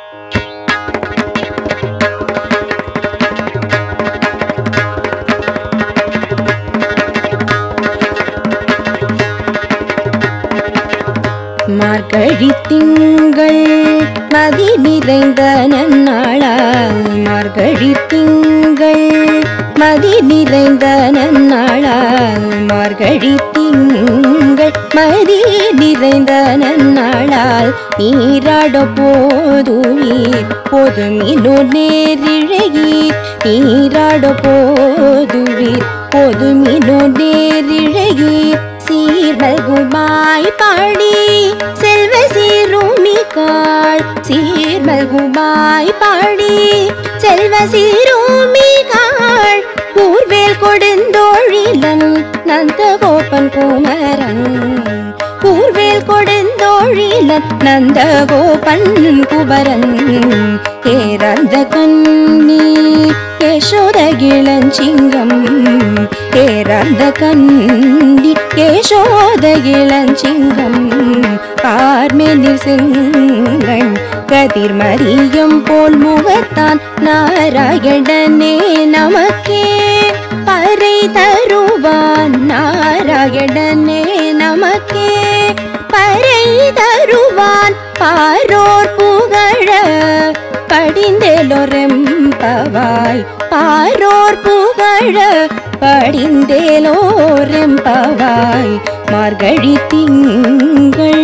மார்கழி திங்கள் மதி நிறைந்த நன்னாளால் மார்கழி திங்கள் மதி நிறைந்த நன்னாளால் மார்கழி திங்கள் மதி நிறைந்த நன்னாளால் நீராட போதுவீர் பொதுமினு நேரிழையீர் நீராட போதுவீர் பொதுமினு நேரிழையீர் சீர்மல்குமாய் பாடி செல்வ சீருமிகாள் சீர்மல்குமாய் பாடி செல்வ சீருமிகாள் கூர்வேல் கொடுந்தோழிலன் நந்தகோபன் குமரன் கூர்வேல் கொடுந்தோழிலன் நந்தகோபன் குமரன் ஏறந்த கண்ணி யசோத இளஞ்சிங்கம் ஏறந்த கண்டி யசோத இளஞ்சிங்கம் கார்மேனில் செங்கண் கதிர்மரியம் போல் முகத்தான் நாராயணனே நமக்கே பறை தருவான் நாராயணனே நமக்கே பறை தருவான் பாரோர் புகழ படிந்தேலோரெம்பவாய் பாரோர் புகழ படிந்தேலோரெம்பவாய் மார்கழி திங்கள்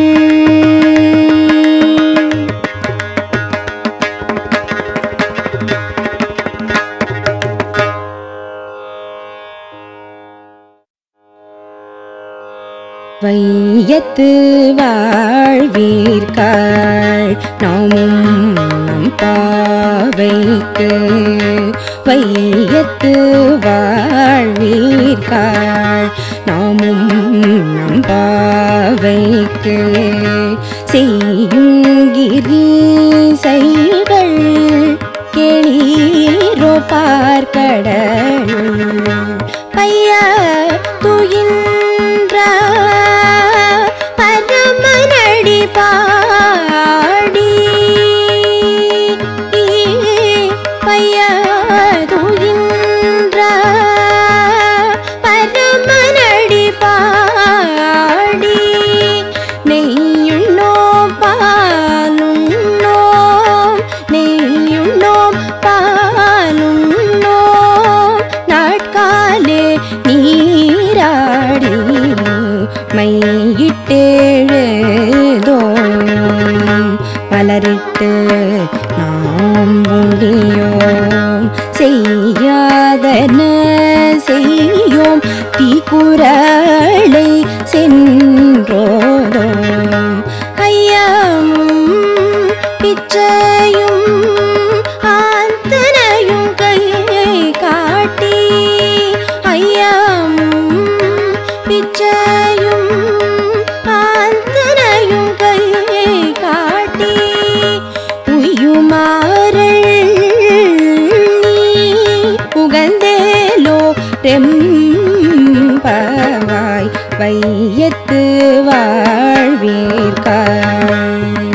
வையத்து வாழ்வீர்காள் நாமும் நம் பாவைக்கு வையத்து வாழ்வீர்காள் நாமும் நம் பாவைக்கு செய்யுங்கிரி செய்கள் கெளீரோ பார்க்கடல் பைய துயின்ற பரமனடி பாடி பைய துயின்ற பரமனடி பாடி நெய்யுண்ணோம் பாலுண்ணோம் நெய்யுண்ணோம் பாலுண்ணோம் நாட்காலே நீராடி மையிட்டெழுதோம் மலரிட்டு நாம் முடியோம் செய்யாதன செய்யோம் தீக்குறளை சென்றோதோம் ஐயமும் பிச்சையும் ஆந்தனையும் கையை காட்டி ஐயமும் பிச்சையும் ஆந்தனையும் கையை காட்டி உயுமாறள் நீ உகந்தேலோ ரெம்பவாய் வையத்து வாழ்வீர்காள்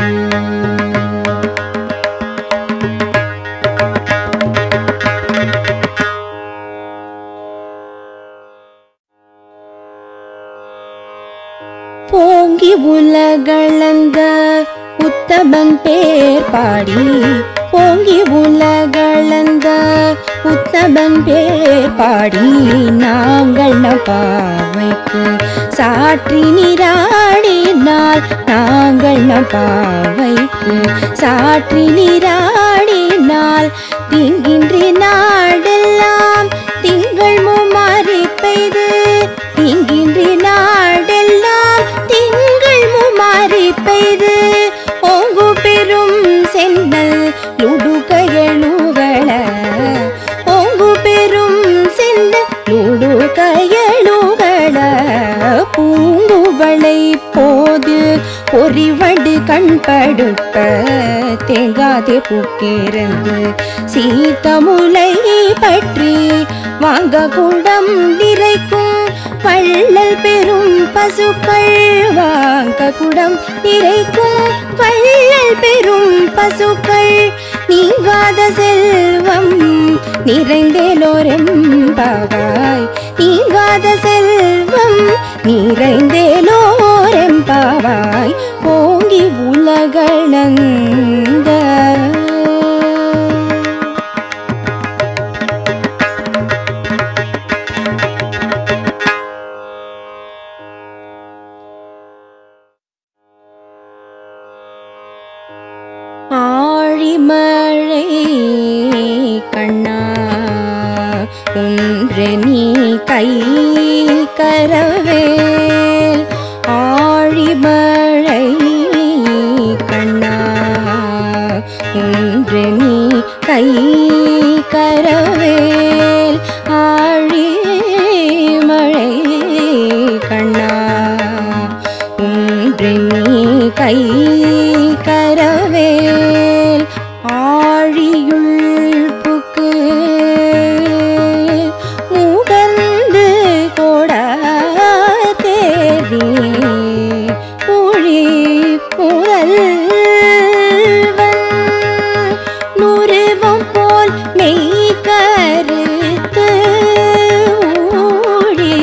போங்கி உலகளந்த உத்தமன் பேர் பாடி போங்கி உலகளந்த உத்தமன் பேர் பாடி நாங்கள் பாவைக்கு சாற்றி நீராடினால் நாங்கள் பாவைக்கு சாற்றி நீராடினால் திங்கின்றி நாடெல்லாம் திங்கள் முமாறி பெய்து திங்கின்றி நாடெல்லாம் திங்கள் முமாறி பெய்து ஓங்கு பெரும் சென்னல் லுடுகையழுகள ஓங்கு பெரும் சென்னல் லுடுகையழுகள பூங்குவளை போது பொறிவடு கண்படுப்ப தேங்காதே பூக்கிருந்து சீத்தமுலை பற்றி வாங்க குடம் நிறைக்கும் வள்ளல் பெரும் பசுக்கள் வாங்க குடம் நிறைக்கும் வள்ளல் பெரும் பசு பசுக்கள் நீங்காத செல்வம் நிறைந்தேலோரெம்பாவாய் நீங்காத செல்வம் நிறைந்தேலோரெம்பாவாய் ஓங்கி உலகளந்த ஆழிமழை கண்ணா ஒன்று நீ கை கரவேல் ஆழிமழை கண்ணா ஒன்று நீ கை கரவேல் ஆழிமழை கண்ணா ஒன்று நீ கை கரவேல் ஆழியுள் புக்கு முகந்து கொட தேவி மொழி முதல்வன் நுருவம் போல் மெய் கருத்து ஊழி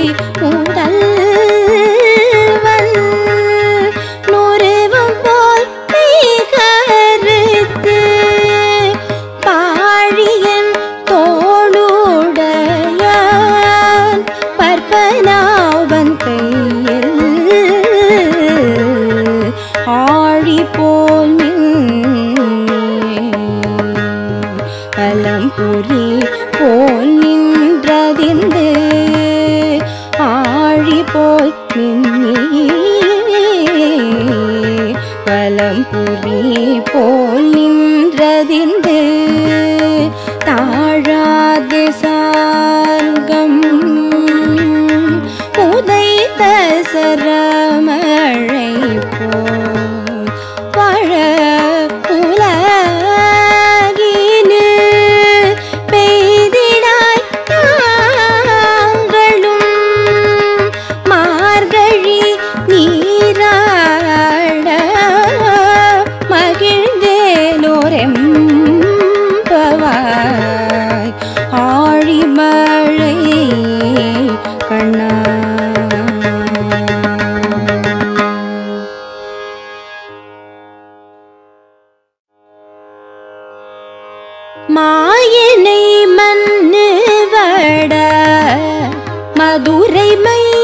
முதல்வன் நுருவம் போல் மெய் கருத்து பாழியன் தோளுடையான் பற்பனாவன் கையில் ஆழி போல் பலம்புரி போல் நின்றதிந்து ஆழி போல் நின்னே பலம்புரி போல் நின்றதிந்து தாழாது சார்கம் உதைத்த சரமழை போல் வாழ உலகினு பெய்திடாய் நாங்களும் மார்கழி நீராட மகிழ்ந்தேலோரெம்பவாய் ஆழிமழை கண்ணா மாயனை மண்ணு வட மதுரை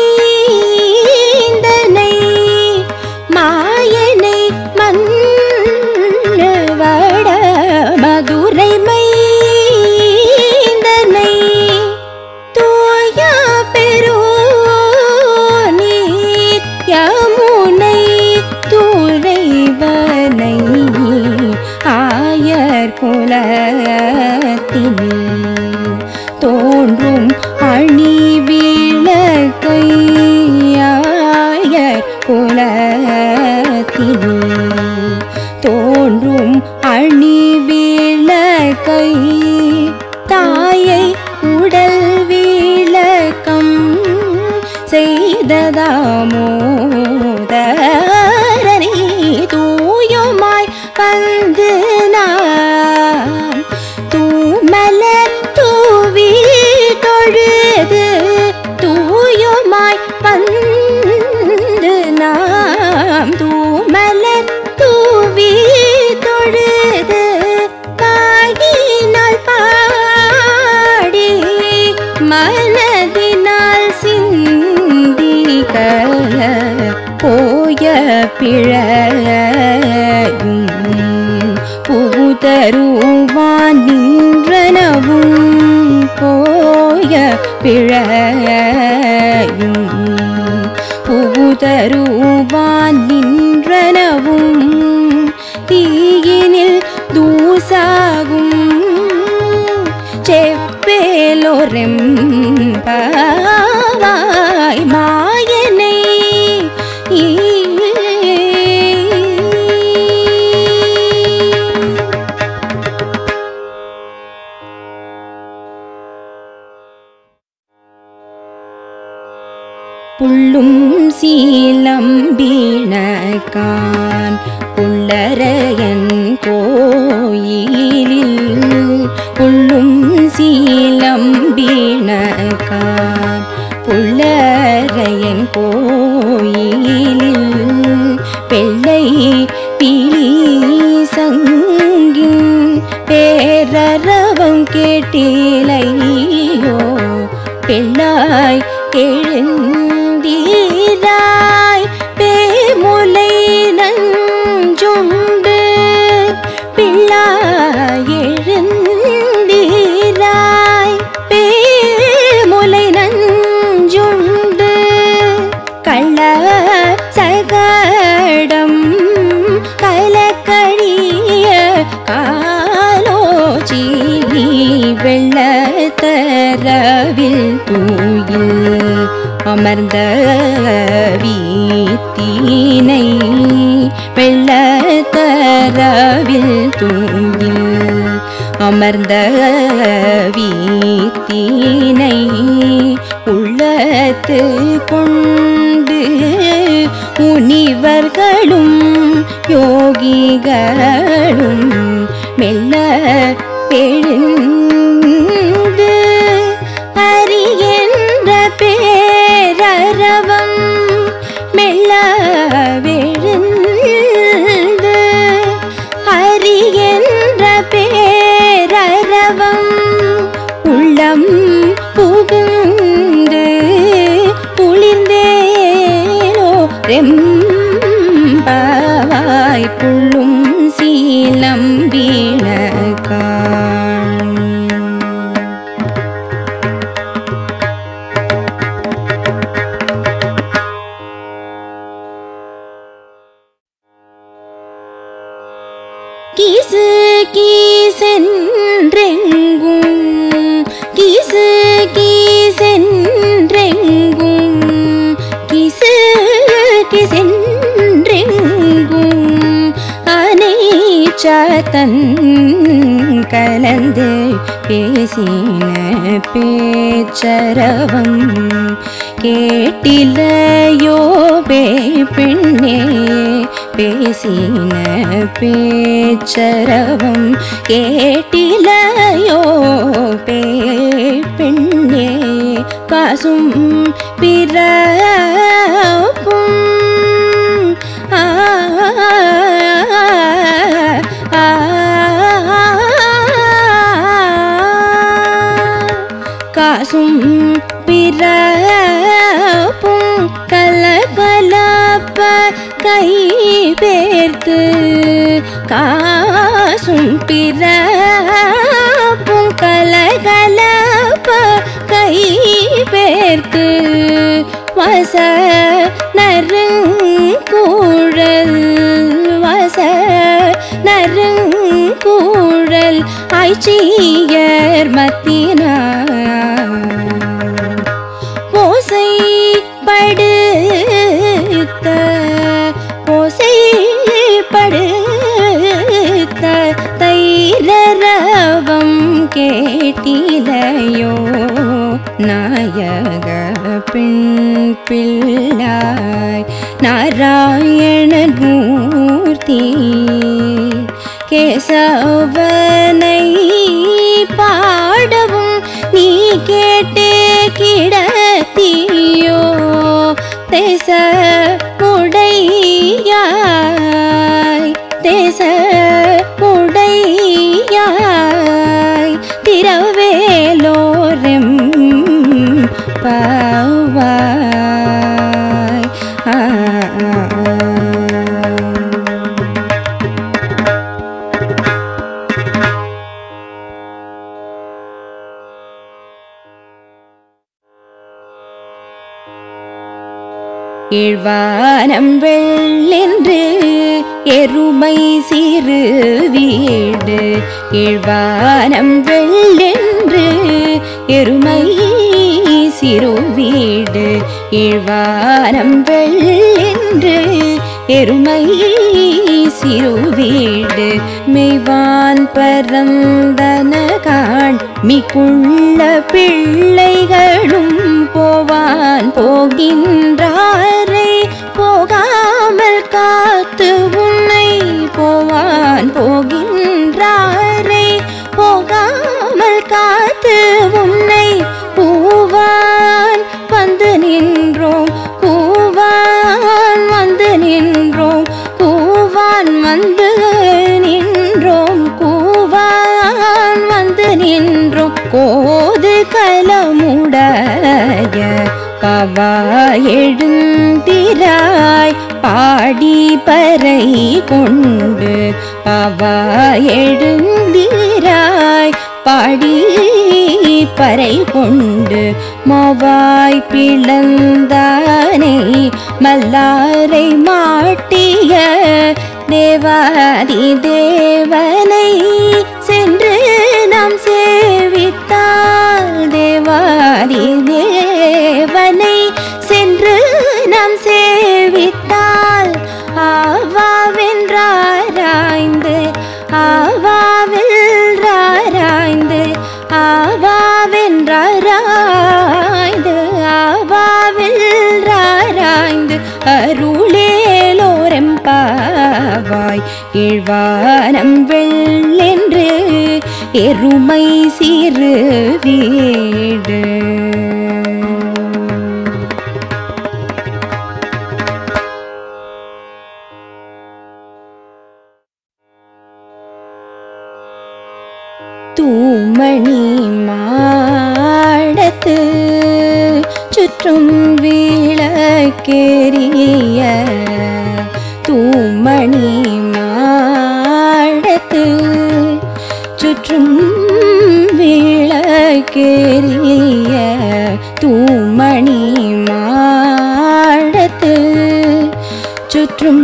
மைந்தனை மாயனை மண்ணு வட மதுரை மைந்தனை தூயா பெரோ நீர் யமுனை துறைவனை ஆயர் குலத்தினில் தோன்றும் அணி விளக்கை ஆயர் குலத்தினில் தோன்றும் அணி விளக்கை தாயை உடல் விளக்கம் செய்ததாமோதரனே தூயமாய் வந்து நான் தூமலர் தூவி தொழுது தூயமாய் வந்து நாம் தூமலர் தூவி தொழுது வாயினால் பாடி மனதினால் சிந்திக்க போய பிழையும் புகுதருவான் நின்றனவும் போய பிழையும் புகுதருவான் நின்றனவும் தீயினில் தூசாகும் செப்பேலோரெம்பாவாய் மாயனை புள்ளும் சீலம் வீணக்கான் புள்ளரையன் கோயில் கோயிலில் புள்ளும் சீலம்பிணக்கான் புள்ளரையன் கோயிலில் வெள்ளை பிளி சங்கின் பேரரவம் கேட்டிலையோ பெண்ணாய் எழுந்தீராய் பேமுலை நஞ்சுண்டு பிள்ளாய் எழுந்தீராய் பேமுலை நஞ்சுண்டு கள்ள சகடம் கலக்கழிய காலோச்சி வெள்ளத்தரவில் தூயில் அமர்ந்த வீத்தினை வெள்ளத்தரவில் தூயில் அமர்ந்த வீத்தினை உள்ளத்து கொண்டு முனிவர்களும் யோகிகளும் மெல்ல எழுந்து அரியென்ற பேரரவம் மெல்ல விழுந்து அரியென்ற பேரரவம் உள்ளம் புகுந்து குளிர்ந்தேனோ ரெம்பாய் புள்ளும் சீலம் வீணகான் கிசு கீசென்றெங்கும் கிசு கீசென்றெங்கும் கிசு கிசென்றெங்கும் அனைச்சதன் கலந்து பேசின பேச்சரவம் கேட்டிலையோ பே பெண்ணே பேசின பேச்சரவம் கேட்டிலையோ பே பெண்ணே காசும் பிறப்பும் ஆ ஆ, காசும் பிறப்பும் கலகலப்ப கை பேர்த்து காசும் பிறப்பும் கலகலப்ப கை பேர்த்து வச நறுங்கூழல் வச நறுங்கூழல் ஆய்ச்சியர் மத்தினார் ஓசை படுத்த ஓசை படுத்த தைரரவம் கேட்டிலையோ நாயக பெண் பிள்ளாய் நாராயணன் மூர்த்தி கேசவனை பாடவும் நீ கேட்டே கிடத்தியோ தேச உடையாய் தேச உடையாய் திரவேலோரெம் பாவாய் ஆ ஆ, ஆ. இழ்வானம் வெள்ளென்று எருமை சிறு வீடு இழ்வானம் வெள்ளென்று எருமை சிறு வீடு இழ்வானம் வெள்ளென்று எருமை சிறு வீடு மெய்வான் பரந்தன காண் மிக்குள்ள பிள்ளைகளும் போவான் போகின்றாரை போகாமல் காத்து உன்னை போவான் போகின்றார் கலமுடைய பவா எழுந்திராய் பாடி பறை கொண்டு பவா எழுந்திராய் பாடி பறை கொண்டு மவாய் பிளந்தானை மல்லாரை மாட்டிய தேவாதி தேவனை சென்று நாம் சேவித்தால் தேவாதி தேவனை சென்று நாம் சேவித்தால் ஆவாவென்றாராய்ந்து ஆவாவென்றாராய்ந்து ஆவாவென்றாராய்ந்து ஆவாவென்றாராய்ந்து அருளேலோரெம்பாவாய் கீழ்வானம் வெள்ளென்று எருமை சிறு வீடு தூமணி மாடத்து சுற்றும் விளக்கேறிய தூமணி மாடத்து சுற்றும் விளக்கேறிய தூமணி மாடத்து சுற்றும்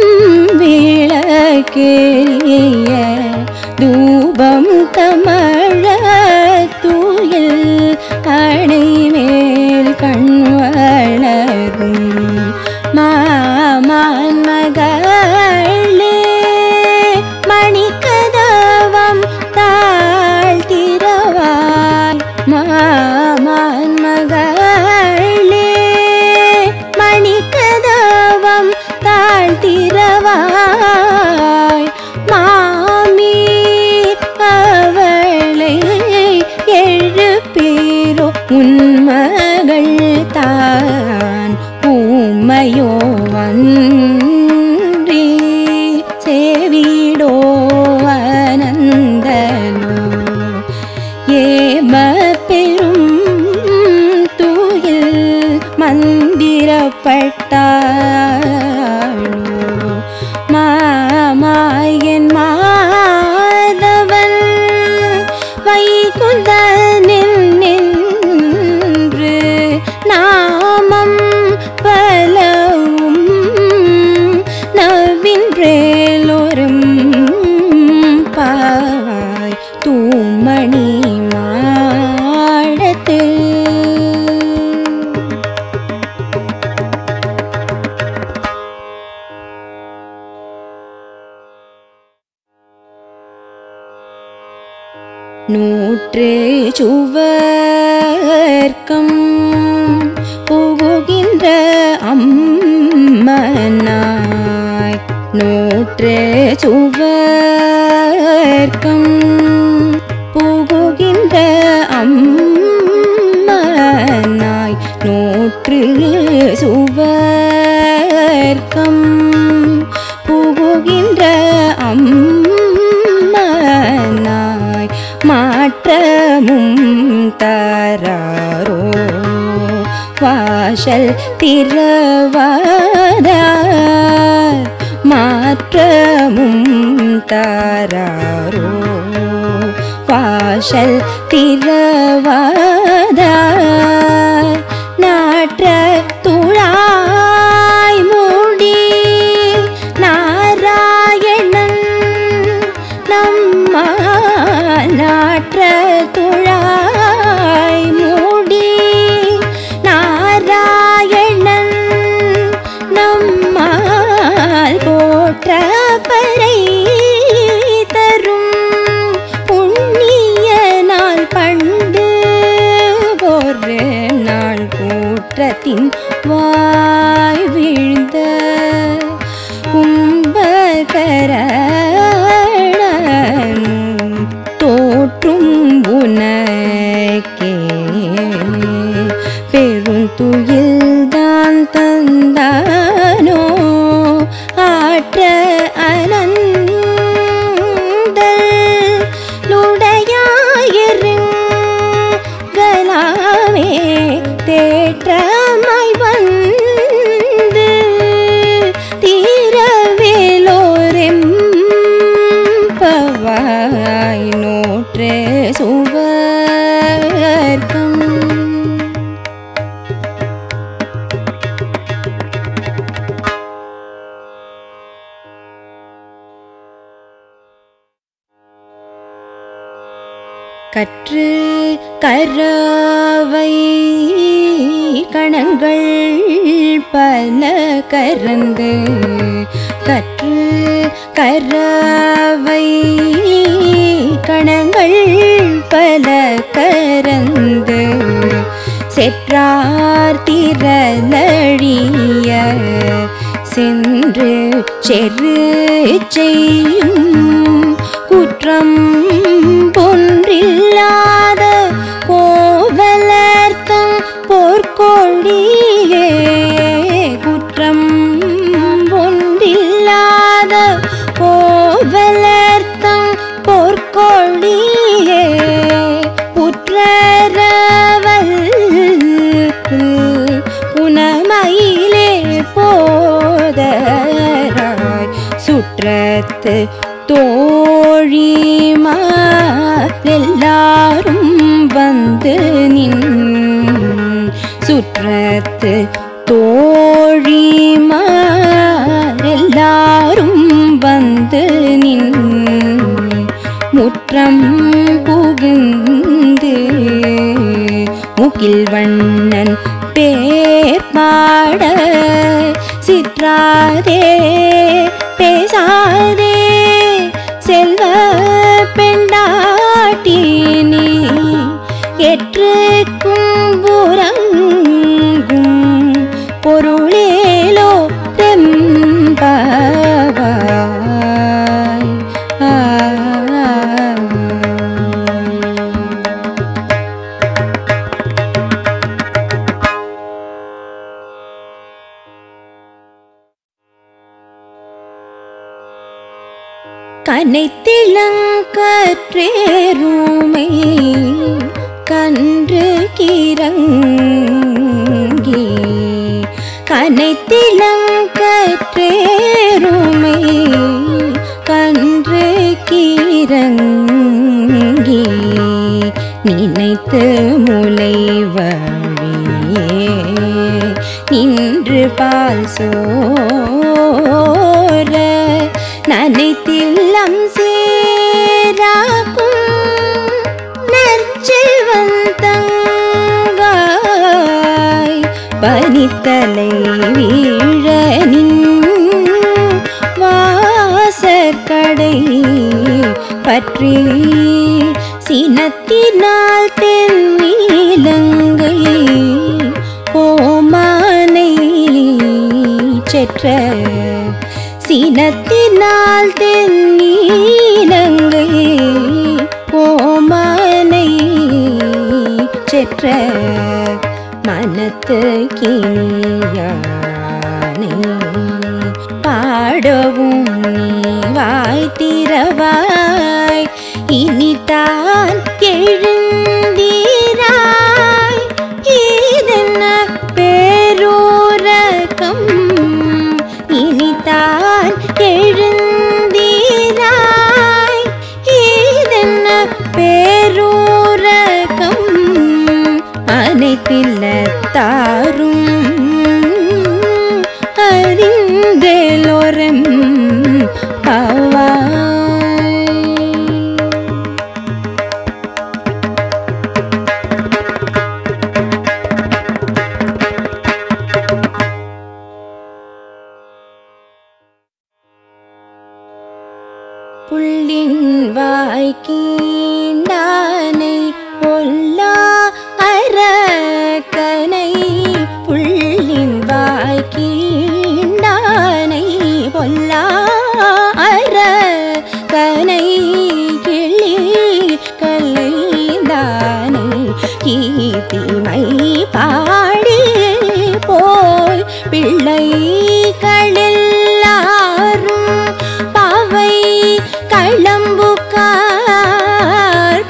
விளக்கேறிய தூபம் கமழ தூயில் அணை மேல் கண் வளரும் மாமான் மகளே மணிக்கதவம் தாழ்த்திரவாய் மாமான் மகளே மணிக்கதவம் தாழ்த்திரவாய் மாமி அவளை எழுப்பீரோ உன்மகள் தான் ஊமையோ அன்றி சேவிடோ அனந்தனோ ஏம பெரும் தூயில் மந்திரப்பட்டாளோ மாமாயன் மாதவன் வைகுந்தனில் நின்று நாமம் பலவும் நவின்றேலோரும் பாவாய் தூமணி மாடத்து நூற்று சுவர்க்கம் புகுகின்ற அம்மனாய் நூற்று சுவர்க்கம் புகுகின்ற அம்மனாய் நூற்று சுவர்க்கம் புகுகின்ற அம்மனாய் மாற்றமும் தராரோ வாசல் திரவாதார் மாற்றமும் தாராரோ வாசல் திரவாதார் நாற்ற துழாய் மூடி நாராயணன் நம்ம நாற்ற துழாய் மூடி நாராயணன் நம்மால் போற்ற பறை தரும் புண்ணிய நாள் பண்டு ஒரு நாள் கூற்றத்தின் வாய் வீழ்ந்த கும்பகரனும் தோற்றும் உனக்கே பெருந்துயில்தான் தந்தானோ ஆற்ற அனந்த லுடையாயிருங்க கற்று கரவை கணங்கள் பல கறந்து கற்று கரவை கணங்கள் பல கறந்து செற்றார் திரளழிய சென்று செரு செய்யும் குற்றம் பொன்றில்லாத கோவலர்த்தம் போர்க்கொழியே குற்றம் பொன்றில்லாத கோவலர்த்தம் போர்க்கொழியே புற்றரவல் புனமையிலே போதராய் சுற்றத்து தோழிமாரெல்லாரும் வந்து நின் சுற்றத்து தோழிமாரெல்லாரும் வந்து நின் முற்றம் புகுந்து முகில் வண்ணன் பேர் பாட சிற்றாதே பேசாதே செல்வ பெண்டாட்டினி எற்றுக்கும் புறங்கும் பொருளேலோ தெம்பவாய் ஆ கனைத்திளங்கற்றேருமை கன்று கிறங்கி கனைத்திளங்கற்றேருமை கன்று கிறங்கி நினைத்து முலை வழியே நின்று பால் சோர நனைத்தில்லம் சேராக்கும் நற்செல்வந்தங்காய் பனித்தலை வீழ நின் வாசற்கடை பற்றி சினத்தினால் தென்னிலங்கை ஓமானை செற்ற சினத்தினால் தென்னிலங்கை ஓமானை செற்ற மனத்து கிணியானை பாடவும் நீ வாய் திறவாய் இனிதான் எழுந்தீராய் இதென்ன பேரூரகம் இனிதான் எழுந்தீராய் இதென்ன பேரூரகம் அனைத்தில்லத்தாரும் அறிந்தேலோரம் பாவாய் புள்ளின் வாய்க்கீண்டானை பொல்லா அரக்கனை புள்ளின் வாய்க்கீண்டானை பொல்லா அரக்கனை கிளி கலைந்தானை கீர்த்திமை பாடி போய் பிள்ளைகளெல்லாரும் பாவை களம்புக்கார்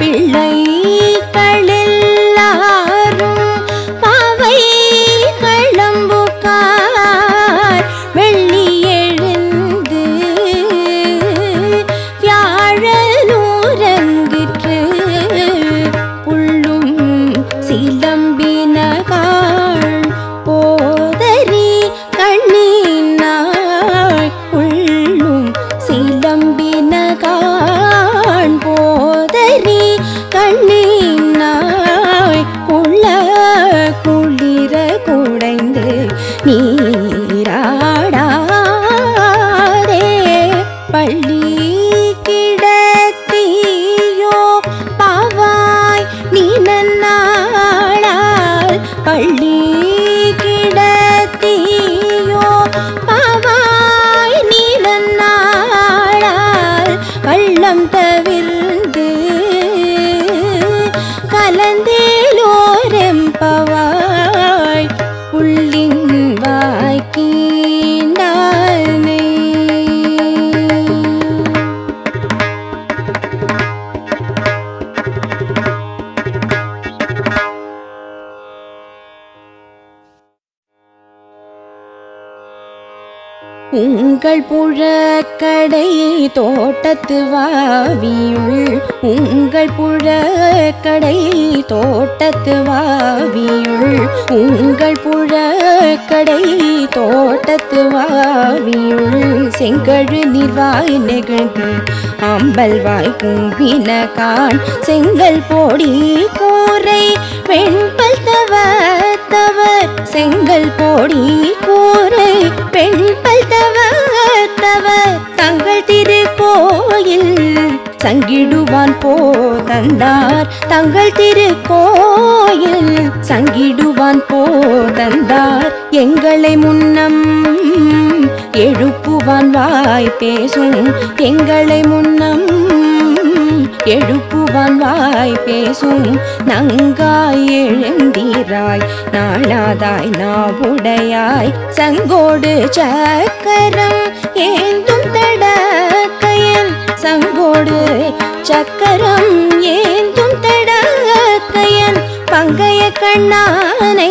உங்கள் புழக்கடை தோட்டத்து வாவியுள் உங்கள் புழக்கடை தோட்டத்து வாவியுள் உங்கள் புழக்கடை தோட்டத்து வாவியுள் செங்கழு நிர்வாய் நெகிழ்ந்து அம்பல்வாய் கும்பின கான் செங்கல் போடி கூரை வெண்பல் தவ தவர் செங்கல் போடி கூரை பெண்பல் தவ தவர் தங்கள் திருக்கோயில் சங்கிடுவான் போதந்தார் தங்கள் திருக்கோயில் சங்கிடுவான் போதந்தார் எங்களை முன்னம் எழுப்புவான் வாய் பேசும் எங்களை முன்னம் எழுப்புவான் வாய் பேசும் நங்காய் எழுந்தீராய் நாளாதாய் நாவுடையாய் சங்கோடு சக்கரம் ஏந்தும் தடக்கையன் சங்கோடு சக்கரம் ஏந்தும் தடக்கையன் பங்கைய கண்ணானை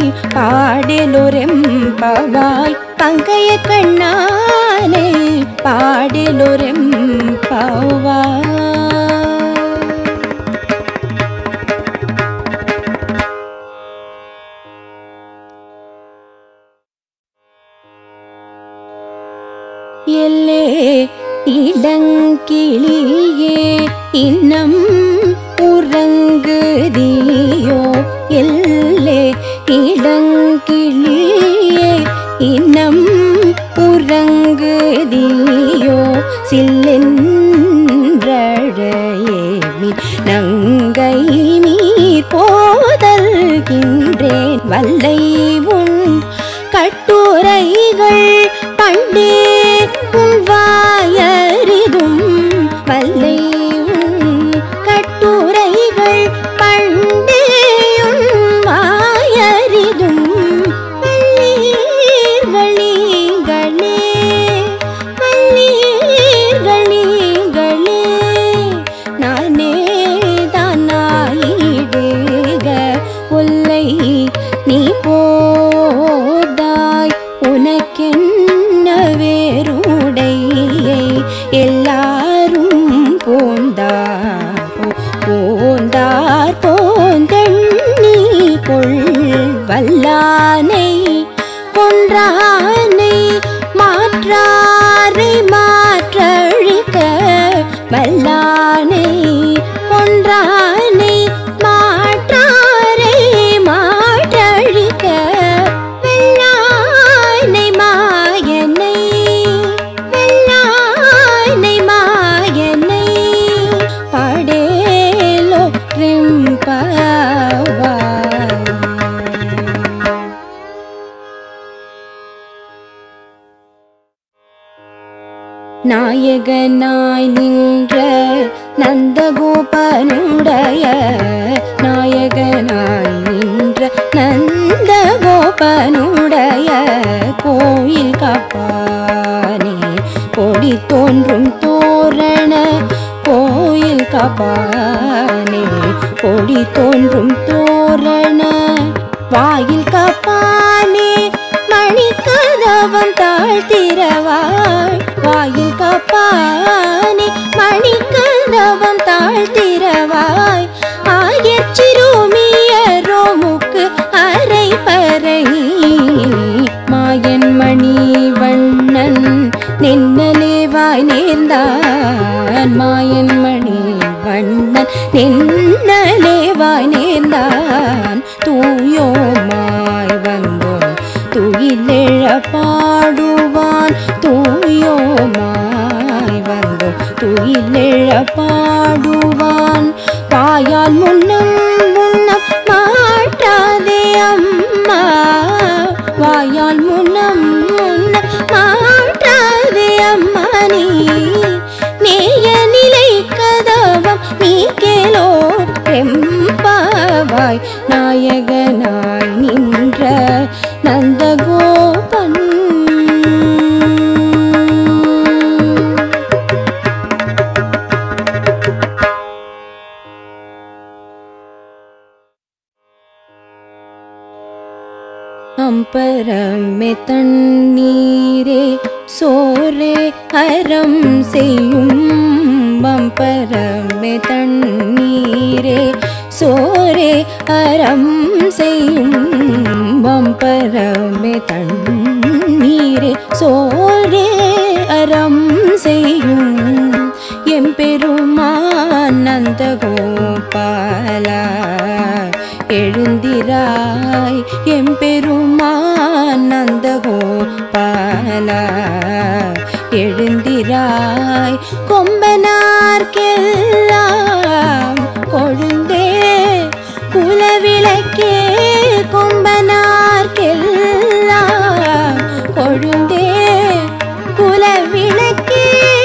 பாடலொரெம்பவாய் பங்கைய கண்ணானை பாடலொரெம்பவாய் எல்லே இளங்கிளியே இன்னம் உறங்குதியோ எல்லே இளங்கிளியே இன்னம் உறங்குதியோ சில்லென்றழையேமின் நங்கை நீர் போதல்கின்றேன் வல்லை உன் கட்டுரைகள் பண்டே உன் வாயறிதும் வல்லை உன் கட்டுரைகள் பண்டே உன் வாயறிதும் வல்லீர்களீங்களே வல்லீர்களீங்களே நானே தானாயிடுக ஒல்லை நீ போதாய் உனக்கென்ன வேறுடையை எல்லாரும் போந்தார் போந்தார் போந்தண்ணி கொள் வல்லானை கொன்றானை மாற்றாரை மாற்றழிக்க வல்லானை கொன்றானை மாற்றாரை மாற்றழிக்க வெள்ளானை மாயனை வெள்ளானை மாயனை படேலோ ரிம்பவாய் நாயகனாய் நின்ற நந்தகோபனுடைய நாயகனாய் நின்ற நந்தகோபனுடைய கோயில் காப்பானே கொடி தோன்றும் தோரண கோயில் காப்பானே கொடி தோன்றும் தோரண வாயில் காப்பானே மணிக்கதவம் தாழ்த்திரவாய் வாயில் காப்பானே மணிக்கதவம் தாழ்த்திரவாய் ஆயர் சிறுமியரோமுக்கு அரை பறை மாயன் மணி வண்ணன் நின்னலேவாய் நேர்ந்தான் மாயன் மணி வண்ணன் நின்னலேவாய் நேர்ந்தான் தூயோமாய் வந்தோம் துயிலெழ பாடுவான் தூயோமாய் வந்தோம் துயிலெழ பாடுவான் வாயால் முன்னம் முன்னம் மாட்டாதே அம்மா வாயால் முன்னம் முன்னம் மாட்டாதே அம்மா நீ நேய நிலை கதவம் நீ கேளோ ரெம்பாவாய் நாயகனாய் நின்ற நந்தகோபன் அம்பரமே தண்ணீரே சோரே அறம் செய்யும் வம்பரமே தண்ணீரே சோரே அறம் செய்யும் வம்பரமே தண்ணீரே சோரே அறம் செய்யும் எம்பெருமான் நந்தகோபாலா எழுந்திராய் எம்பெருமான் நந்தகோபாலா எழுந்திராய் கொம்பனார்க்கெல்லாம் கொழுந்தே குலவிளக்கே கொம்பனார்க்கெல்லாம் கொழுந்தே குலவிளக்கே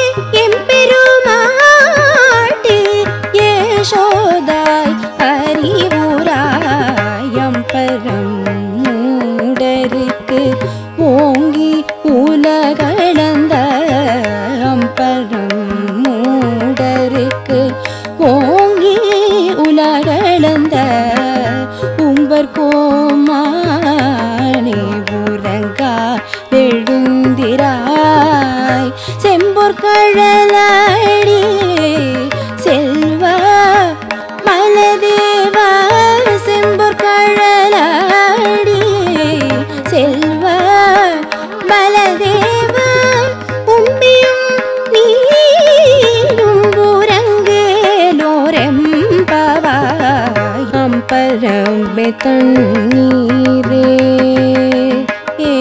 எம்பெருமாட்டு ஏசோதாய் அறிவுராயம் பரம் மூடருக்கு ஓங்கி உலகளந்த அம்பரம் மூடருக்கு ஓங்கி உலகளந்த உம்பர் கோமானே உறங்கா எழுந்திராய் செம்பொற்கழலடி செல்வ மலதேவ செம்பொற்கழலடி செல்வ மலதேவ உம்பியும் நீரும் உறங்கேலோரெம்பவாய் அம்பரம்பே தண்ணீரே ஏ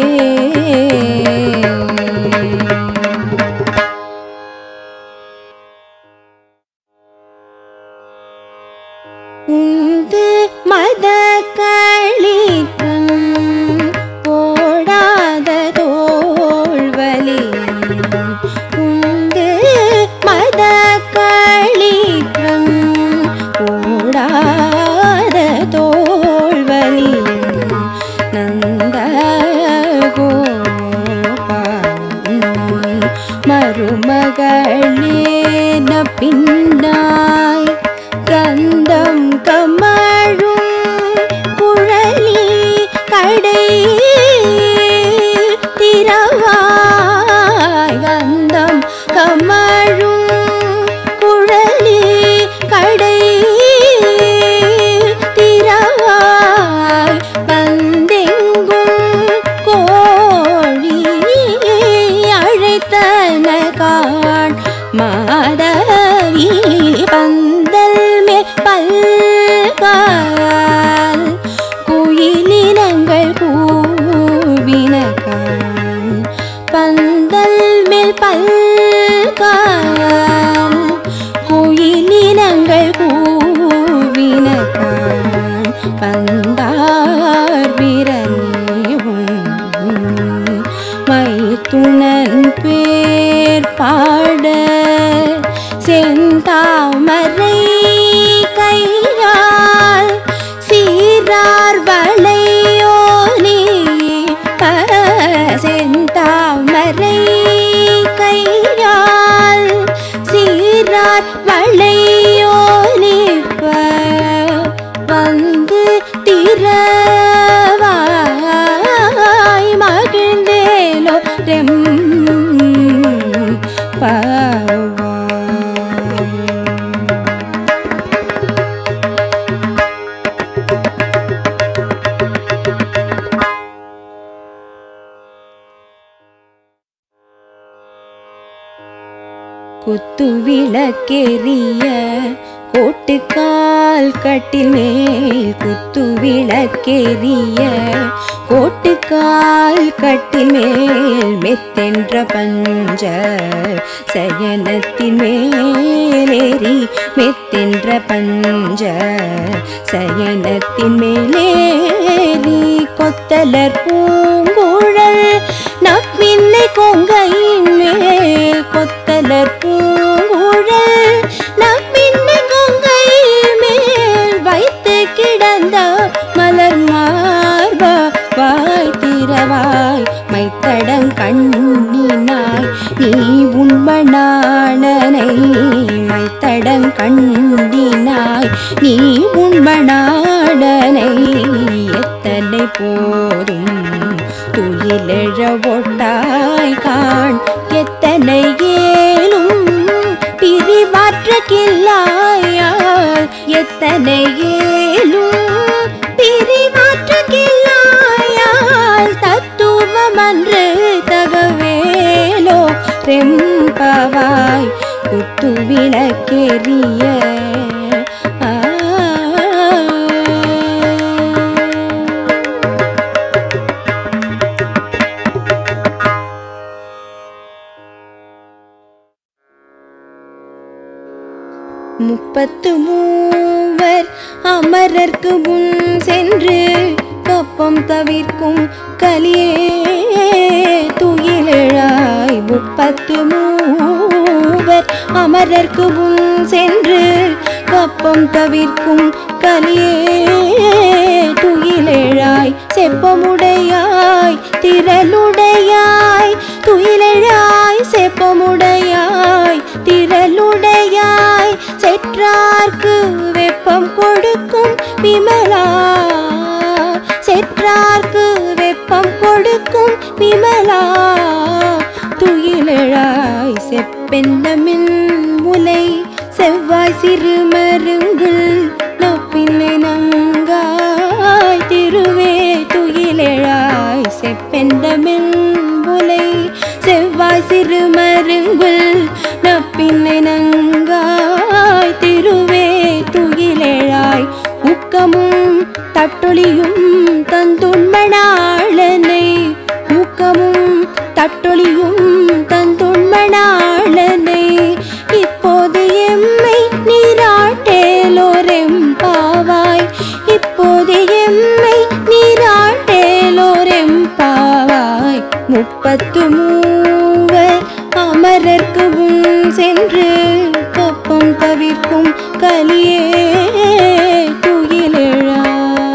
உந்து மத களிக்கண் போடாத தோல்வலி உந்து மத களிக்கண் போடாத தோல்வலி நந்த கோபாலன் மருமகளேன பின்னாய் கந்தம் கமழும் குழலி கடை திரவாய் கந்தம் கமழும் குழலி கடை திரவாய் வந்தெங்கும் கோழி அழைத்தன காண் மாதவி பந்தல் மேல் பல்கால் குயிலினங்கள் கூவின காண் பந்தல் மேல் பல்கால் குயிலினங்கள் கூவின காண் பந்தார் விரலேவும் மைத்துணன் பேர் பாட செந்தாமரை கையால் சீரார் வளையோலி செந்தாமரை கையால் சீரார் வளையோலிப்ப வந்து திரவாய் மகிழ்ந்தேலோ ரெம் பாவாய் குத்து விளக்கெரிய கோட்டுக்கால் கட்டில் மேல் குத்து விளக்கெரிய கோட்டுக்கால் கட்டில் மேல் மெத்தென்ற பஞ்ச சயனத்தின் மேலேறி மெத்தென்ற பஞ்ச சயனத்தின் மேலேறி கொத்தலர் பூங்குழல் நப்பின்னை கொங்கையின் மேல் கொத்தலர் பூங்குழல் நப்பின்னை கொங்கை மேல் வைத்து கிடந்த மலர் மார்பா வாய் திறவாய் மைத்தடங் கண்ணினாய் நீ உண்மனானனை மைத்தடங் கண்டினாய் நீ உண்மனானனை எத்தனை போதும் துயில் துயிலெழ ஒட்டாய் காண் எத்தனை ஏலும் பிரிவாற்ற கில்லாயால் எத்தனை ஏலும் பிரிவாற்ற கில்லாயால் தத்துவமன்று தகவேலோ ரெம்பவாய் குத்து விளக்கெரிய ஆ முப்பத்து மூவர் அமரர்க்கு முன் சென்று கப்பம் தவிர்க்கும் கலியே துயிலெழாய் முப்பத்து மூவர் அமரர்க்கு முன் சென்று கப்பம் தவிர்க்கும் கலியே துயிலெழாய் செப்பமுடையாய் திரளுடையாய் துயிலெழாய் செப்பமுடையாய் திரளுடையாய் செற்றார்க்கு வெப்பம் கொடுக்கும் விமலா செற்றார்க்கு வெப்பம் கொடுக்கும் விமலா துயிலெழாய் செப்பெந்தமின் முலை செவ்வாய் சிறு மருங்குல் நப்பின்னை நங்காய் திருவே துயிலெழாய் செப்பெந்தமின் முலை செவ்வாய் சிறு மருங்குல் நப்பின்னை நங்காய் திருவே துயிலெழாய் ஊக்கமும் தட்டொளியும் தந்துண்மணாளனை ஊக்கமும் தட்டொளியும் தந்துண்மணாளனை இப்போது எம்மை நீராட்டேலோரெம்பாவாய் இப்போது எம்மை நீராட்டேலோரெம்பாவாய் முப்பத்து மூவர் அமரர்க்கு முன் சென்று கப்பம் தவிர்க்கும் கலியே துயிலெழாய்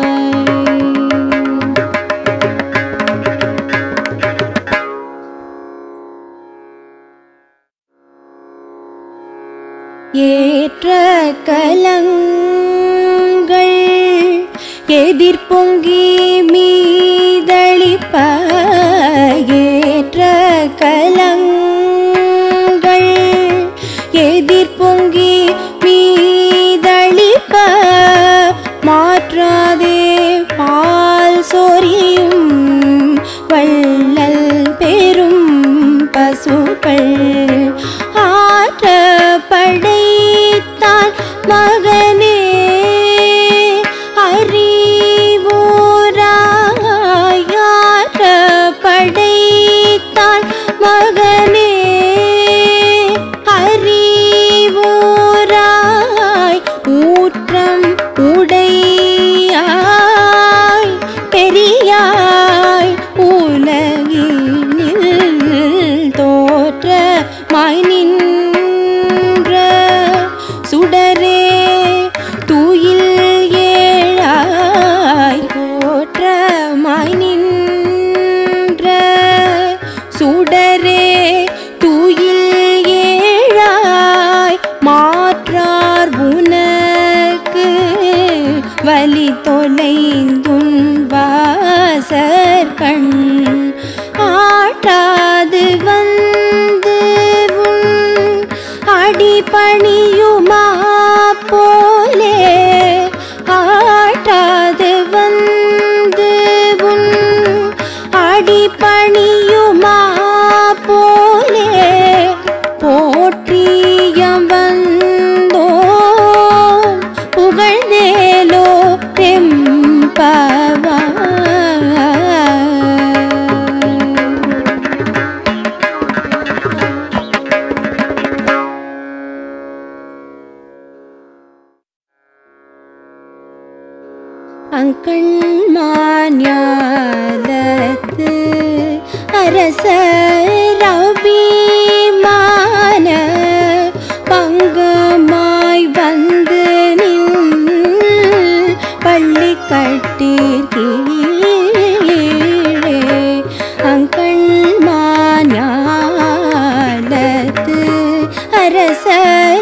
ஏற்ற கலங்கள் எதிர்பொங்கி மீதளிப்ப ஏற்ற கலங்கள் எதிர்பொங்கி மீதளிப்ப மாற்றாதே பால் சொரியும் வள்ளல் பெரும் பசுக்கள் ஆற்ற படைத்தான் மகனே அறிவோராயாற்ற படைத்தான் மகனே அறிவோராய் ஊற்றம் உடையாய் பெரியாய் உலகினில் தோற்ற மாய் நின்ற சுடரே தூயில் ஏழாய் தோற்ற மாய் நின்ற சுடரே தூயில் ஏழாய் மாற்றார் உனக்கு வலி தொலைந்துன் வாசற் கண் ஆட்டாது வந்து உன் அடிபணியுமா போலே ஆட்டாது வந்து உன் அடிபணியுமா போலே போற்றியம் வந்தோ புகழ்ந்தேலோ தெம்பவா அங்கண்மான்யாலத்து அரசரபிமான பங்கமாய் வந்து நின் பள்ளி கட்டீர்கீழே அங்கண்மான்யாலத்து அரசர்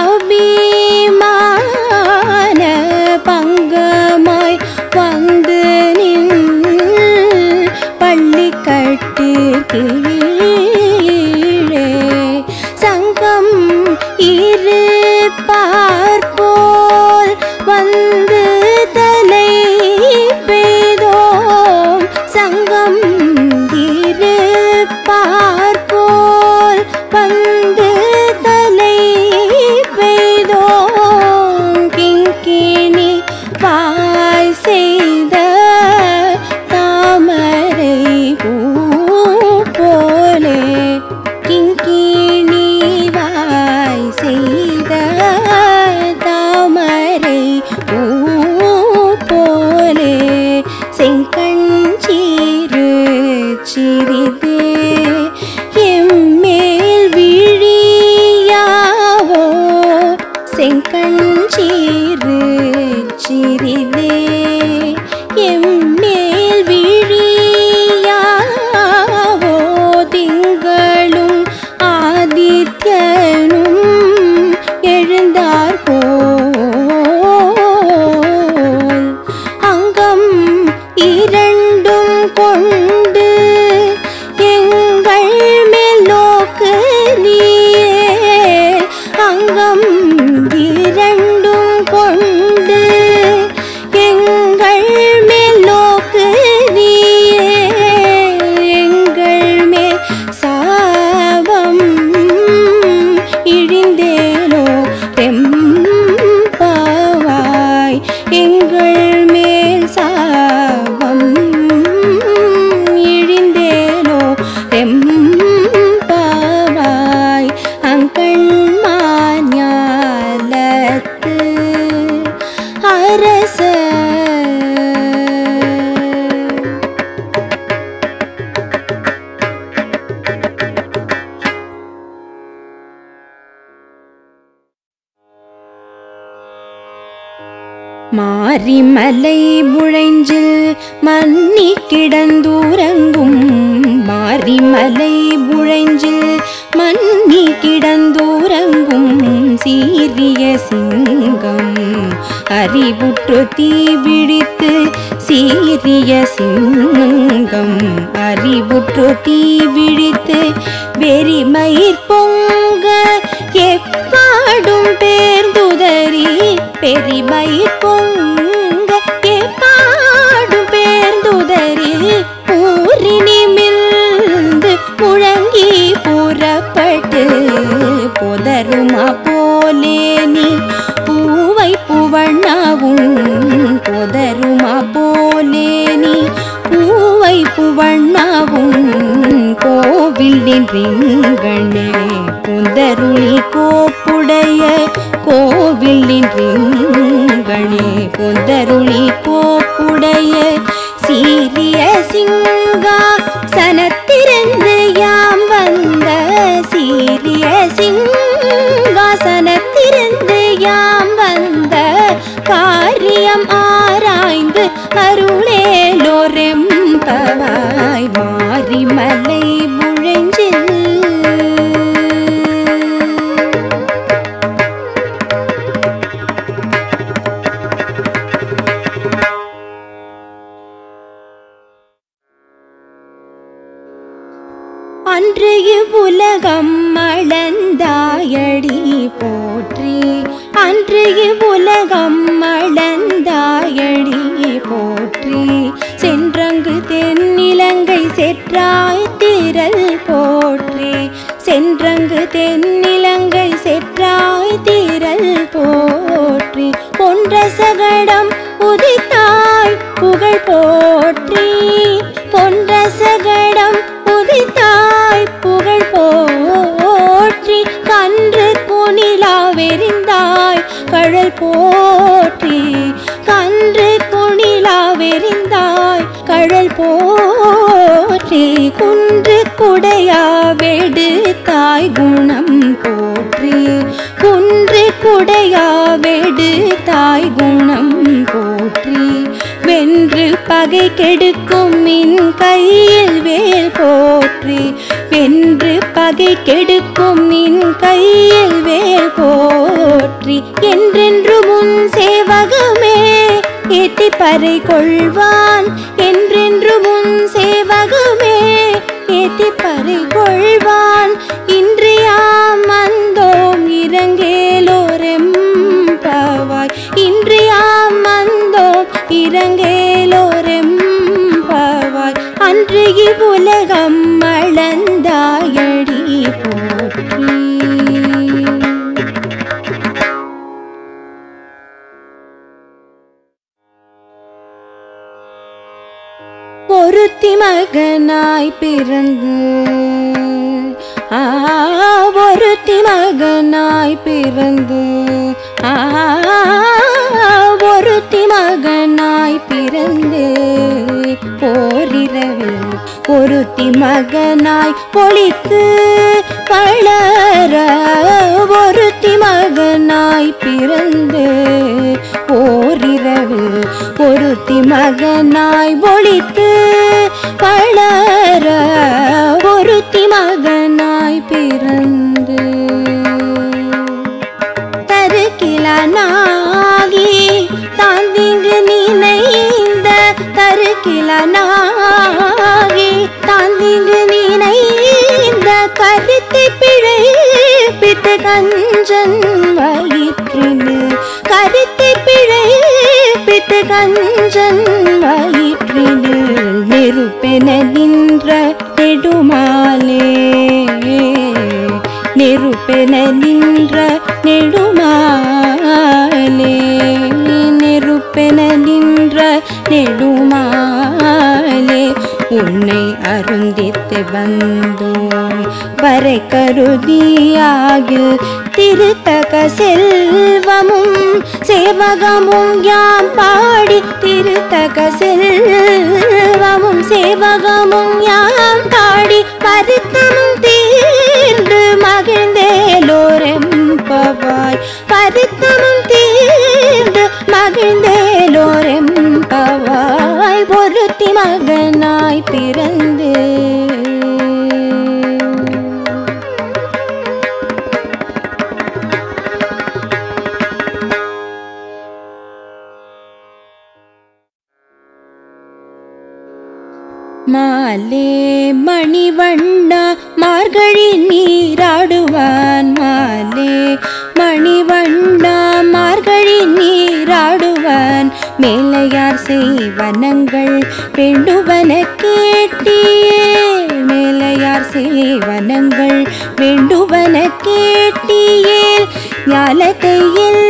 அபிமான பங்கமாய் வந்து நின் பள்ளி கீழே சங்கம் இரு பார்ப்போல் வந்து தலை பெய்தோம் சங்கம் இரு பார்ப்போல் வந்து தலை பெய்தோம் கிங்கிணி வாய் செய்த தாமரை பூ போலே கிங்கிணி வாய் செய்த தாமரை பூ போலே செங்கஞ்சீரு சிறிதே எம்மேல் விழியாவோ செங்கஞ்சீரு சிறிதே எம்மேல் விழியாவோ திங்களும் ஆதித்யனும் எழுந்தார் போல் அங்கம் இரண்டும் கொண்டு எங்கள் மேல் நோக்கு நீயே அங்கம் இரண்டும் கொண்டு எங்கள் மேல் நோக்கு நீயே எங்கள் மேல் சாபம் இழிந்தேனோ தெம்பாவாய் எங்கள் மேல் சாபம் இழிந்தேனோ தெம்பாவாய் அங்கண்மாஞாலத்து அரச மாரிமலை முழைஞ்சில் மன்னி கிடந்தூரங்கும் மாரிமலை முழைஞ்சில் மன்னி கிடந்தூரங்கும் சீரிய சிங்கம் அறிவுற்று தீ விழித்து சீரிய சிங்கம் அறிவுற்று தீ விழித்து வெறிமயிர் பொங்க எப்பாடும் பேர்ந்துதறி பெரிமயிர் பொங்க எப்பாடும் பேர்ந்துதறி ஊரினி மில்ந்து முழங்கி புறப்பட்டு புதருமா போலே நீ பூவை புவண்ணாவும் புதருமா போலே நீ பூவை புவண்ணாவும் கோவில் நின்றீங்கண்ணே புந்தருளி கோப்புடைய கோவில் நின்றீங்கண்ணே புந்தருளி கோப்புடைய சீரிய சிங்கா சனத்திருந்து யாம் வந்த சீரிய சிங்காசனத்திருந்து யாம் வந்த காரியம் ஆராய்ந்து அருளேலோரெம்பவாய் மாரிமலை முழைஞ்சில் அன்று இவ்வுலகம் அளந்தாயடி போற்றி அன்று இவ்வுலகம் அளந்தாயடி போற்றி சென்றங்கு தென்னிலங்கை செற்றாய் திரள் போற்றி சென்றங்கு தென்னிலங்கை செற்றாய் திரள் போற்றி பொன்ற சகடம் உதித்தாய் புகழ் போற்றி பொன்ற சகடம் உதித்தாய் புகழ் போற்றி கன்று குணிலாவெறிந்தாய் கழல் போற்றி கன்று குணிலாவெறிந்தாய் கழல் போற்றி குன்று குடையா வெடுத்தாய் குணம் போற்றி குன்று குடையா வெடுத்தாய் குணம் போற்றி வென்று பகை கெடுக்கும் மின் கையில் வேல் போற்றி வென்று பகை கெடுக்கும் நின் கையில் வேல் போற்றி என்றென்று முன் சேவகமே ஏத்தி பறை கொள்வான் என்றென்று முன் சேவகமே ஏத்தி பறை கொள்வான் இன்றியாம் வந்தோம் இறங்கேலோரெம் பவாய் இன்றியாம் வந்தோம் இறங்கேலோரெம் பவாய் அன்று இவ்வுலகம் அளந்தாயடி போற்றி ஒருத்தி மகனாய் பிறந்து ஆ ஒருத்தி மகனாய் பிறந்து ஆ ஒருத்தி மகனாய் பிறந்து போரிரவில் ஒருத்தி மகனாய் பொழித்து வளர ஒருத்தி மகனாய் பிறந்து ஓரிரவில் ஒருத்தி மகனாய் ஒழித்து வளர ஒருத்தி மகனாய் பிறந்து தருக்கிலனாகி தாந்திங்கு நினைந்த தருக்கிலனாகி தாந்திங்கு நினைந்த கருத்தை பிழைப்பித்து கஞ்சன் வயிற்றினு கருத்தை பிழைப்பித்து கஞ்சன் வயிற்றினு நெருப்பென நின்ற நெடுமாலே நெருப்பென நின்ற நெடுமாலே நெருப்பென நின்ற நெடுமாலே உன்னை அருந்தித்து வந்தோம் வரை கருதியாகில் திருத்தக செல்வமும் சேவகமும் யாம் பாடி திருத்தக செல்வமும் சேவகமும் யாம் பாடி வருத்தமும் தீர்ந்து மகிழ்ந்தேலோரெம்பவாய் வருத்தமும் தீர்ந்து மகிழ்ந்தேலோரெம்பவாய் ஒருத்தி மகனாய் பிறந்து மாலே மணிவண்ணா மார்கழி நீராடுவான் மாலே மணிவண்ணா மார்கழி நீராடுவான் மேலையார் செய்வனங்கள் வேண்டுவன கேட்டியே மேலையார் செய்வனங்கள் வேண்டுவன கேட்டியேல் ஞாலத்தை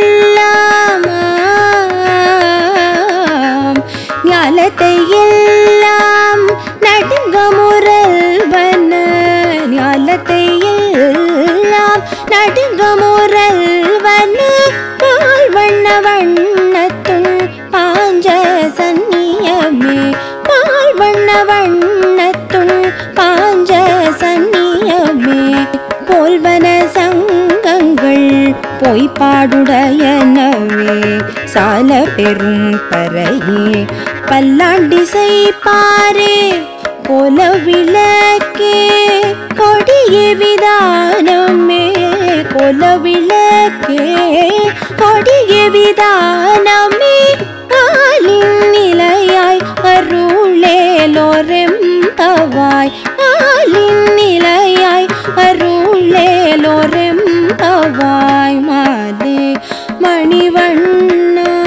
எல்லாம் ஞாலத்தை எல்லாம் நடுங்க முரல்வன ஞாலத்தை எல்லாம் நடுங்க முரல்வன பால் வண்ண வண்ணத்துள் பாஞ்ச சன்னியமே பால் வண்ண வண்ணத்துள் பாஞ்ச சன்னியமே போல்வன சங்கங்கள் பொய்ப்பாடுடையனவே சால பெரும் பறையே பல்லாண்டிசை பாரே கோல விளக்கே கொடிய விதானமே கோல விளக்கே கொடிய விதானமே ஆலின் நிலையாய் அருளேலோரெம்பவாய் ஆலின் நிலையாய் அருளேலோரெம்பவாய் மாலே மணிவண்ணா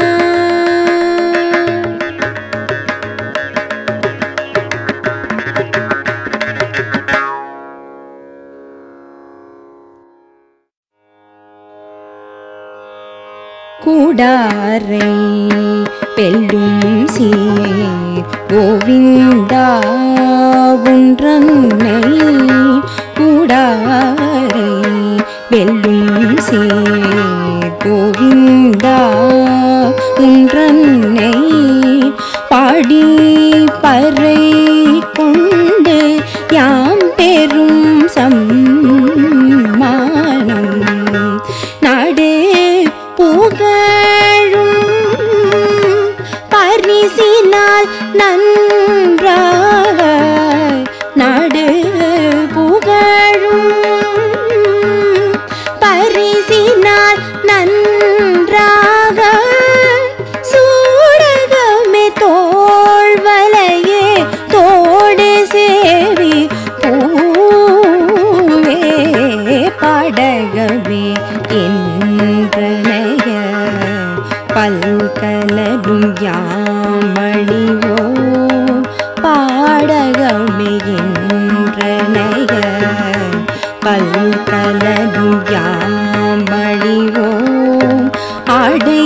கூடாரை பெல்லும் சீர் கோவிந்தா ஒன்றன்னை கூடாரை வெல்லும் சீர் கோவிந்தா ஒன்றன்னை பாடி பறை கொண்டு யாம் பெரும் சம்மானம் நாடு புகழும் பரிசினால் நன்றாக நாடு புகழும் பரிசினால் நன்றாக என்றனைய பல்கலரும் யாமணிவோம் பாடகமே என்றனைய பல்கலரும் யாமணிவோம் ஆடை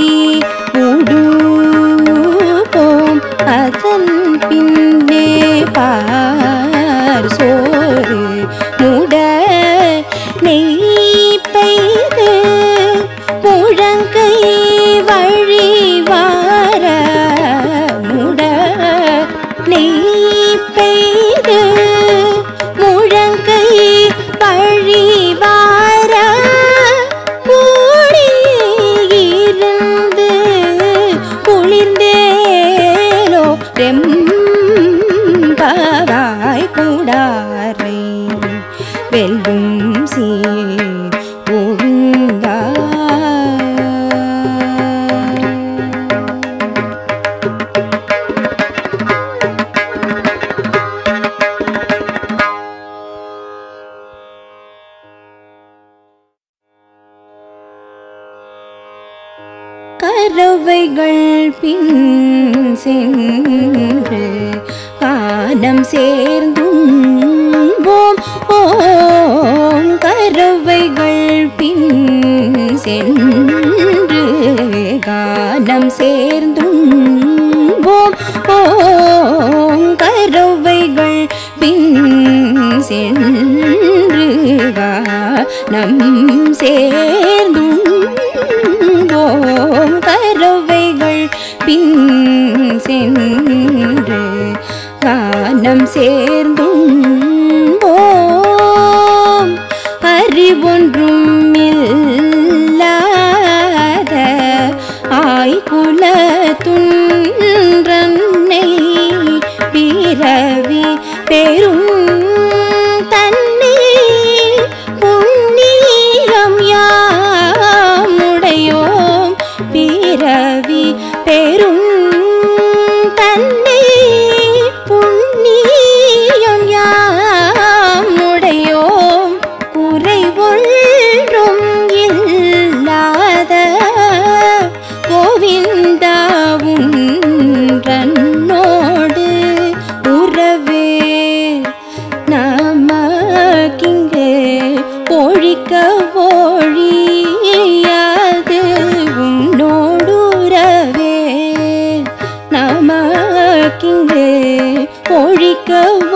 உடுவோம் அதன் பின்னே பார் சோறு முட நெய் பெய்து முழங்கை வழி வார முட நெய் பெய்து முழங்கை வழி வார கூடியிருந்து குளிர்ந்தேலோ ரெம்பவாய் கூடாரை வெல்லும் சீர் கோவிந்தா கரவைகள் பின் சென்று காலம் சேர்ந்தும்போம் ஓம் கரவைகள் பின் சென்று காலம் சேர்ந்தும்போம் ஓம் கரவைகள் பின் சென்று காலம் சேர்ந்தும் ஓம் கரவைகள் பின் சென்று காலம் சேர்ந்தும் ஓம் அறிவொன்றும் இல்லாத ஆய்குல துன்றன்னை பிறவி பெரும் தன்னை புண்ணியம் யாமுடையோம் பிறவி பெரும் தன்னை புண்ணியம் யாமுடையோம் குறை ஒன்றும் இல்லாத கோவிந்தாவுன்றன்னோடு உறவே நமக்கிங்கே ஒழிக்க ஒழியாது உன்னோடுறவே நமக்கிங்கே ஒழிக்க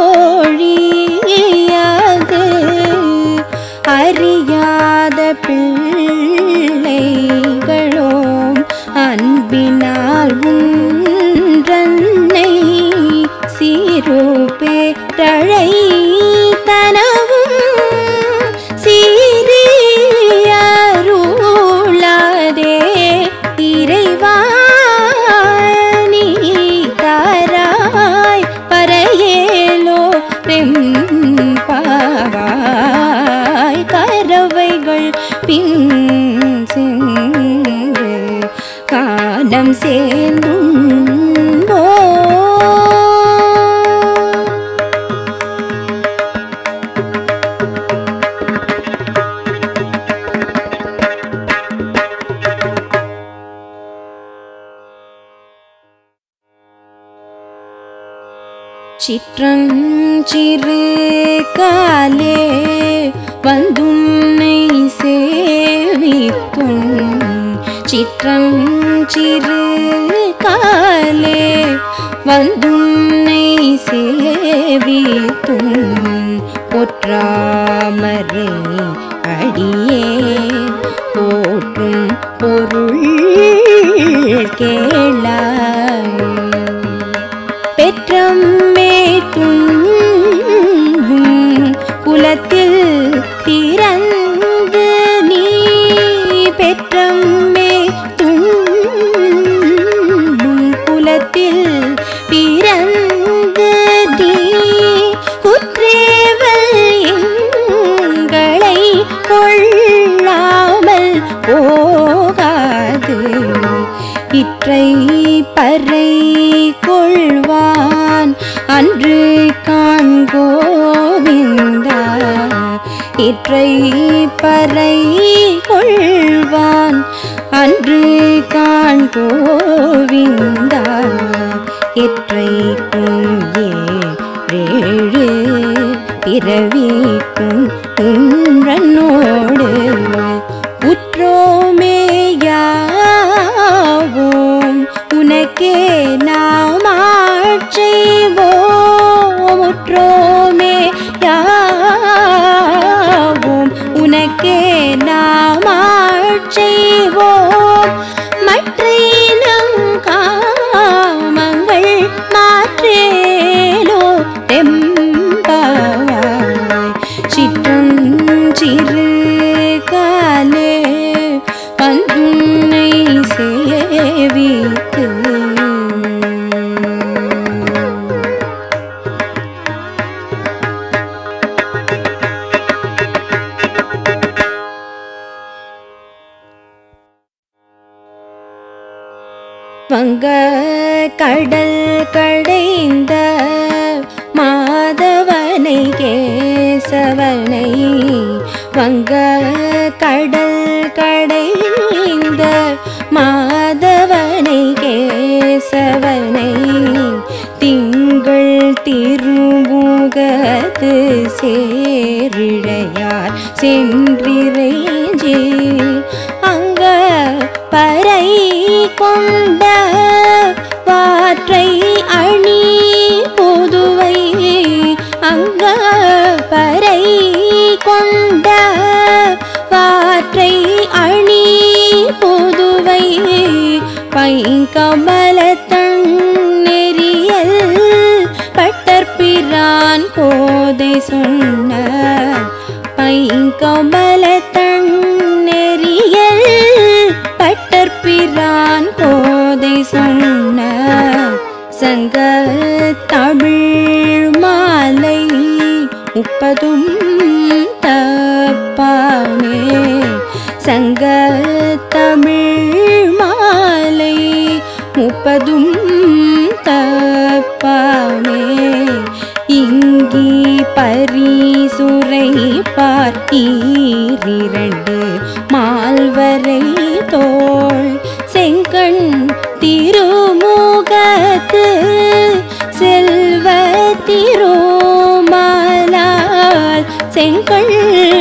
ஒழியாது அறியாத பிள்ளைகளோம் அன்பினால் உன்றன்னை சீருப்பே தழை தனவும் சீரியருளாதே இறைவா நீ தாராய் பரையேலோ பாவாய் கரவைகள் பின் சென்று காலம் சேர்ந்தும் போ சிற்றஞ்சிறு காலே வந்துன்னை சேவித்தும் சிற்றஞ்சிறு காலே வந்துன்னை சேவித்தும் பொற்றாமரை அடியே போற்றும் பொருள் கேளாய் பெற்றம்மே துன்பும் குலத்தில் பிறந்து நீ பெற்றம்மே துன்பும் குலத்தில் பிறந்து நீ குற்றேவல் எங்களை கொள்ளாமல் போகாது இற்றை பறை கொள்வான் அன்று காண்கோவிந்தா இற்றை பறை கொள்வான் அன்று காண் கோவிந்தா எற்றைக்கும் ஏழு பிறவிக்கும் உன்றனோடு உற்றோமேயாவோம் உனக்கே நாம் ஆட்செய்வோம் உற்றோமே யாவோம் உனக்கே நாம் ஆட்செய்வோம் மற்றினம் காமங்கள் மாற்றேலோ தெம்பாவாய் சிற்றம் சிறு காலே பந்துன்னை சேவித்து வங்க கடல் கடைந்த மாதவனை கேசவனை வங்க கடல் கடைந்த மாதவனை கேசவனை திங்கள் திருமுகத்து சேரிழையார் சென்றிறைஞ்சி அங்க பறை கொண்ட பாற்றை அணி புதுவை அங்க பறை கொண்ட பாற்றை அணி புதுவை பைங்கமலத்தன் நெறியல் பட்டற்பிரான் கோதை சொன்ன பைங்கமலத்தன் நெறியல் பட்டற்பிரான் கோதை சொன்ன சங்க தமிழ் மாலை முப்பதும் தப்பாமே சங்க தமிழ் மாலை முப்பதும் தப்பாமே இங்கி பரிசுரை பார் ஈரிரண்டு மால்வரை தோள் செங்கண் திருமுகத்து செல்வ திருமாலால் செங்கண்